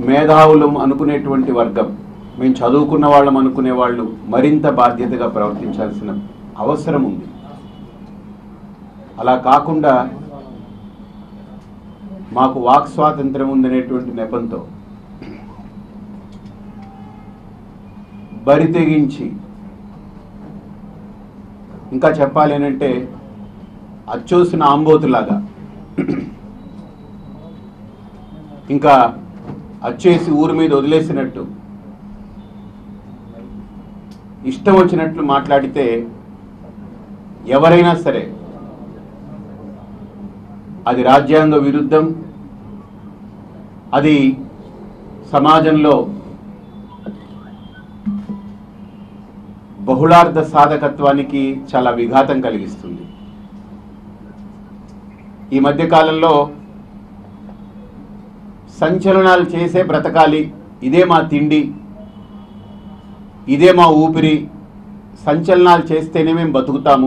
మేధావులం అనుకునేటువంటి వర్గం మేము చదువుకున్న వాళ్ళం అనుకునే వాళ్ళు మరింత బాధ్యతగా ప్రవర్తించాల్సిన అవసరం ఉంది అలా కాకుండా మాకు వాక్ స్వాతంత్రం ఉందనేటువంటి నెపంతో బరి తెగించి ఇంకా చెప్పాలి అంటే అచ్చోసిన ఆంబోతులాగా ఇంకా అచ్చేసి ఊరి మీద వదిలేసినట్టు ఇష్టం వచ్చినట్లు మాట్లాడితే ఎవరైనా సరే అది రాజ్యాంగ విరుద్ధం అది సమాజంలో బహుళార్థ సాధకత్వానికి చాలా విఘాతం కలిగిస్తుంది ఈ మధ్య కాలంలో సంచలనాలు చేసే బ్రతకాలి ఇదే మా తిండి ఇదే మా ఊపిరి సంచలనాలు చేస్తేనే మేము బతుకుతాము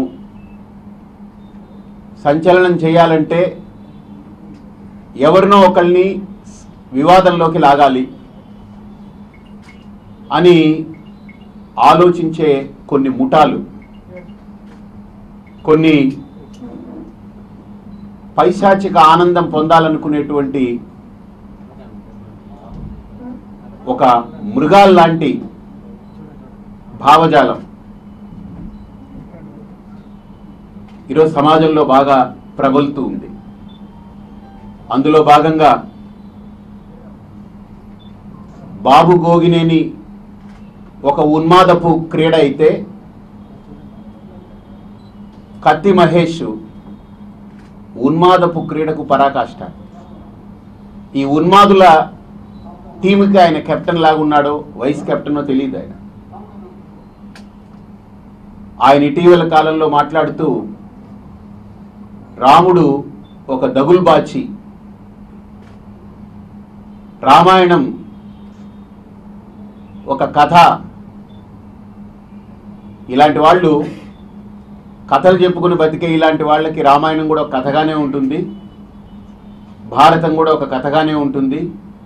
సంచలనం చేయాలంటే ఎవరినో ఒకరిని వివాదంలోకి లాగాలి అని ఆలోచించే కొన్ని ముఠాలు కొన్ని పైశాచిక ఆనందం పొందాలనుకునేటువంటి ఒక మృగాల్లాంటి భావజాలం ఈరోజు సమాజంలో బాగా ప్రబలుతూ ఉంది అందులో భాగంగా బాబు గోగినేని ఒక ఉన్మాదపు క్రీడ అయితే కత్తి మహేష్ ఉన్మాదపు క్రీడకు పరాకాష్ట ఈ ఉన్మాదుల టీముకి ఆయన కెప్టెన్ లాగా ఉన్నాడో వైస్ కెప్టెనో తెలియదు ఆయన ఆయన ఇటీవల కాలంలో మాట్లాడుతూ రాముడు ఒక దగుల్బాచి రామాయణం ఒక కథ ఇలాంటి వాళ్ళు కథలు చెప్పుకుని బతికే ఇలాంటి వాళ్ళకి రామాయణం కూడా ఒక కథగానే ఉంటుంది భారతం కూడా ఒక కథగానే ఉంటుంది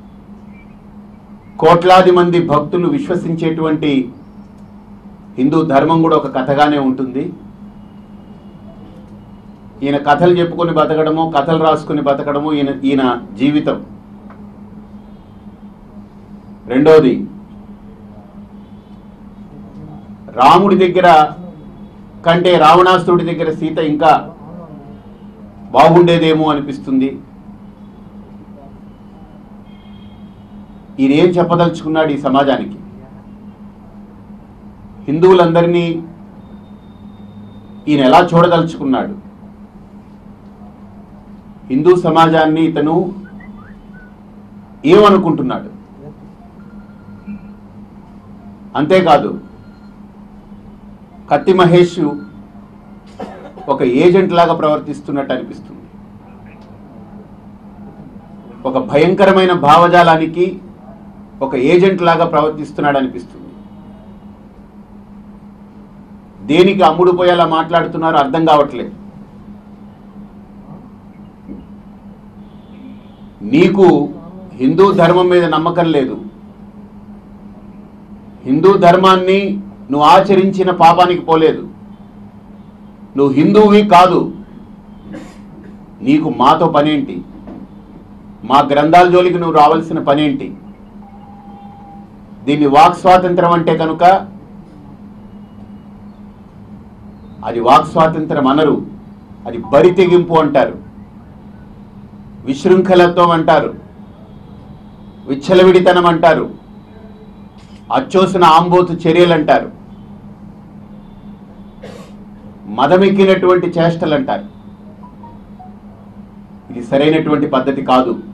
కోట్లాది మంది భక్తులు విశ్వసించేటువంటి హిందూ ధర్మం కూడా ఒక కథగానే ఉంటుంది ఈయన కథలు చెప్పుకొని బతకడము కథలు రాసుకుని బతకడము ఈయన ఈయన జీవితం రెండోది రాముడి దగ్గర కంటే రావణాసురుడి దగ్గర సీత ఇంకా బాగుండేదేమో అనిపిస్తుంది ఈయన ఏం చెప్పదలుచుకున్నాడు ఈ సమాజానికి హిందువులందరినీ ఈయన ఎలా చూడదలుచుకున్నాడు హిందూ సమాజాన్ని ఇతను ఏమనుకుంటున్నాడు అంతేకాదు కత్తి మహేష్ ఒక ఏజెంట్ లాగా ప్రవర్తిస్తున్నట్టు అనిపిస్తుంది ఒక భయంకరమైన భావజాలానికి ఒక ఏజెంట్ లాగా ప్రవర్తిస్తున్నాడు అనిపిస్తుంది దేనికి అమ్ముడు పోయేలా మాట్లాడుతున్నారో అర్థం కావట్లేదు నీకు హిందూ ధర్మం మీద నమ్మకం లేదు హిందూ ధర్మాన్ని నువ్వు ఆచరించిన పాపానికి పోలేదు నువ్వు హిందువువి కాదు నీకు మాతో పనేంటి మా గ్రంథాల జోలికి నువ్వు రావాల్సిన పనేంటి దీన్ని వాక్ స్వాతంత్రం అంటే కనుక అది వాక్ స్వాతంత్రం అనరు అది బరి తెగింపు అంటారు విశృంఖలత్వం అంటారు విచ్చలవిడితనం అంటారు అచ్చోసిన ఆంబోతు చర్యలు అంటారు మదమెక్కినటువంటి చేష్టలు అంటారు ఇది సరైనటువంటి పద్ధతి కాదు